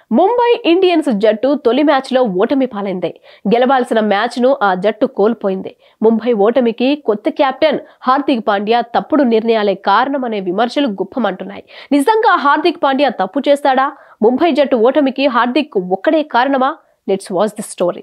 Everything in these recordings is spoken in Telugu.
ముంబై ఇండియన్స్ జట్టు తొలి మ్యాచ్లో ఓటమి పాలైంది గెలవాల్సిన మ్యాచ్ను ఆ జట్టు కోల్పోయింది ముంబై ఓటమికి కొత్త కెప్టెన్ హార్దిక్ పాండ్యా తప్పుడు నిర్ణయాలే కారణమనే విమర్శలు గుప్పమంటున్నాయి నిజంగా హార్దిక్ పాండ్యా తప్పు చేస్తాడా ముంబై జట్టు ఓటమికి హార్దిక్ ఒక్కడే కారణమా లెట్స్ వాచ్ ది స్టోరీ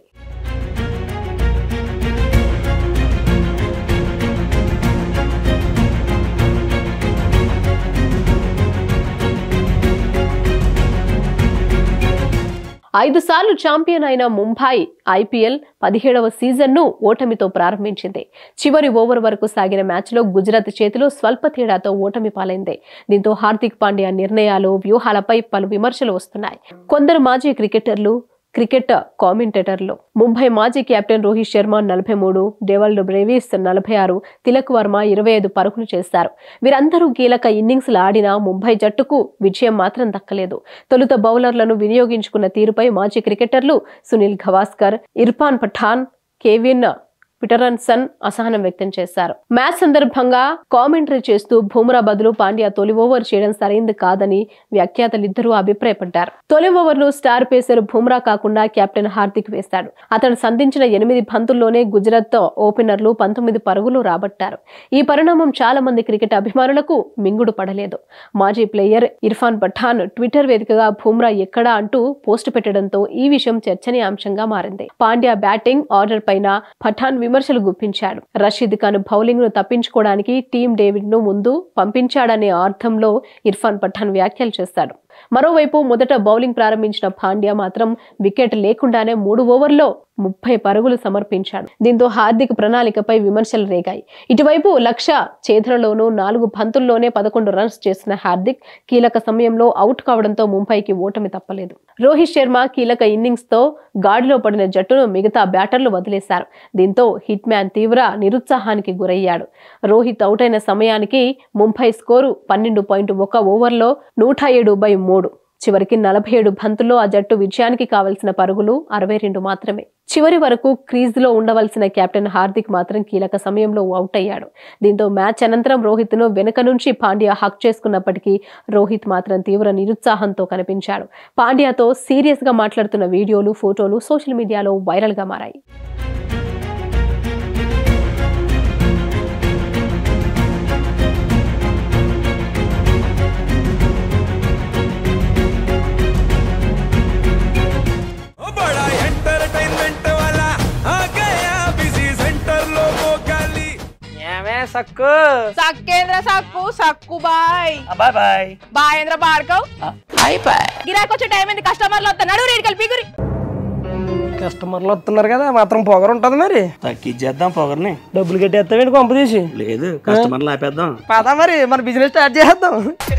ఐదు సార్లు ఛాంపియన్ అయిన ముంబై ఐపీఎల్ పదిహేడవ సీజన్ను ఓటమితో ప్రారంభించింది చివరి ఓవర్ వరకు సాగిన మ్యాచ్లో గుజరాత్ చేతిలో స్వల్ప తేడాతో ఓటమి పాలైంది దీంతో హార్దిక్ పాండ్యా నిర్ణయాలు వ్యూహాలపై పలు విమర్శలు వస్తున్నాయి కొందరు మాజీ క్రికెటర్లు క్రికెట్ కామెంటేటర్లు ముంబై మాజీ కెప్టెన్ రోహిత్ శర్మ నలభై మూడు డెవల్డ్ బ్రేవిస్ నలభై ఆరు తిలక్ వర్మ ఇరవై ఐదు పరుగులు చేశారు వీరందరూ కీలక ఇన్నింగ్స్లు ఆడినా ముంబై జట్టుకు విజయం మాత్రం దక్కలేదు తొలుత బౌలర్లను వినియోగించుకున్న తీరుపై మాజీ క్రికెటర్లు సునీల్ గవాస్కర్ ఇర్ఫాన్ పఠాన్ కేవిన్ పిటరన్సన్ అసహనం వ్యక్తం చేశారు మ్యాచ్ సందర్భంగా కామెంటరీ చేస్తూ బుమ్రా బదులు పాండ్యా తొలి ఓవర్ చేయడం సరైంది కాదని వ్యాఖ్యాతలిద్దరూ అభిప్రాయపడ్డారు తొలి ఓవర్ను స్టార్ పేసర్ బుమ్రా కాకుండా కెప్టెన్ హార్దిక్ వేశాడు అతను సంధించిన ఎనిమిది బంతుల్లోనే గుజరాత్ ఓపెనర్లు పంతొమ్మిది పరుగులు రాబట్టారు ఈ పరిణామం చాలా మంది క్రికెట్ అభిమానులకు మింగుడు పడలేదు మాజీ ప్లేయర్ ఇర్ఫాన్ పఠాన్ ట్విట్టర్ వేదికగా బుమ్రా ఎక్కడా అంటూ పోస్ట్ పెట్టడంతో ఈ విషయం చర్చనీయాంశంగా మారింది పాండ్యా బ్యాటింగ్ ఆర్డర్ పైన పఠాన్ విమర్శలు గుప్పించాడు రషీద్ ఖాన్ బౌలింగ్ ను తప్పించుకోవడానికి టీం డేవిడ్ ను ముందు పంపించాడనే అర్థంలో ఇర్ఫాన్ పఠాన్ వ్యాఖ్యలు చేశాడు మరోవైపు మొదట బౌలింగ్ ప్రారంభించిన పాండ్యా మాత్రం వికెట్ లేకుండానే మూడు ఓవర్లో ముప్పై పరుగులు సమర్పించాడు దీంతో హార్దిక్ ప్రణాళికపై విమర్శలు రేగాయి ఇటువైపు లక్ష చేతులలోనూ నాలుగు బంతుల్లోనే పదకొండు రన్స్ చేసిన హార్దిక్ కీలక సమయంలో అవుట్ కావడంతో ముంబైకి ఓటమి తప్పలేదు రోహిత్ శర్మ కీలక ఇన్నింగ్స్ తో గాడిలో పడిన జట్టును మిగతా బ్యాటర్లు వదిలేశారు దీంతో హిట్ మ్యాన్ తీవ్ర నిరుత్సాహానికి గురయ్యాడు రోహిత్ అవుట్ అయిన సమయానికి ముంబై స్కోరు పన్నెండు పాయింట్ ఒక ఓవర్లో నూట ఏడు బై మూడు చివరికి నలభై ఏడు బంతుల్లో ఆ జట్టు విజయానికి కావలసిన పరుగులు అరవై రెండు మాత్రమే చివరి వరకు క్రీజ్లో ఉండవలసిన కెప్టెన్ హార్దిక్ మాత్రం కీలక సమయంలో అవుట్ అయ్యాడు దీంతో మ్యాచ్ అనంతరం రోహిత్ను వెనుక నుంచి పాండ్యా హక్ చేసుకున్నప్పటికీ రోహిత్ మాత్రం తీవ్ర నిరుత్సాహంతో కనిపించాడు పాండ్యాతో సీరియస్ గా మాట్లాడుతున్న వీడియోలు ఫోటోలు సోషల్ మీడియాలో వైరల్ గా మారాయి बड़ा एंटरटेनमेंट वाला आ गया बिजी सेंटर लोगों का ली ఏమే సక్కు సక్కేంద్ర సక్కు సక్కు బాయ్ బాయ్ బాయ్ బాయేంద్ర భార్గవ్ అయిపోయి గిరాకి వచ్చే టైం ఏంది కస్టమర్లు వస్తున్నాడు రేడికి వెళ్ళి పిగురి కస్టమర్లు వస్తున్నారు కదా మాత్రం పొగరు ఉంటది మరి తగ్గించేద్దాం పొగర్ని డబ్బులు కట్టేస్తావేంటి కొంప తీసి లేదు కస్టమర్లు ఆపేద్దాం పదా మరి మన బిజినెస్ స్టార్ట్ చేద్దాం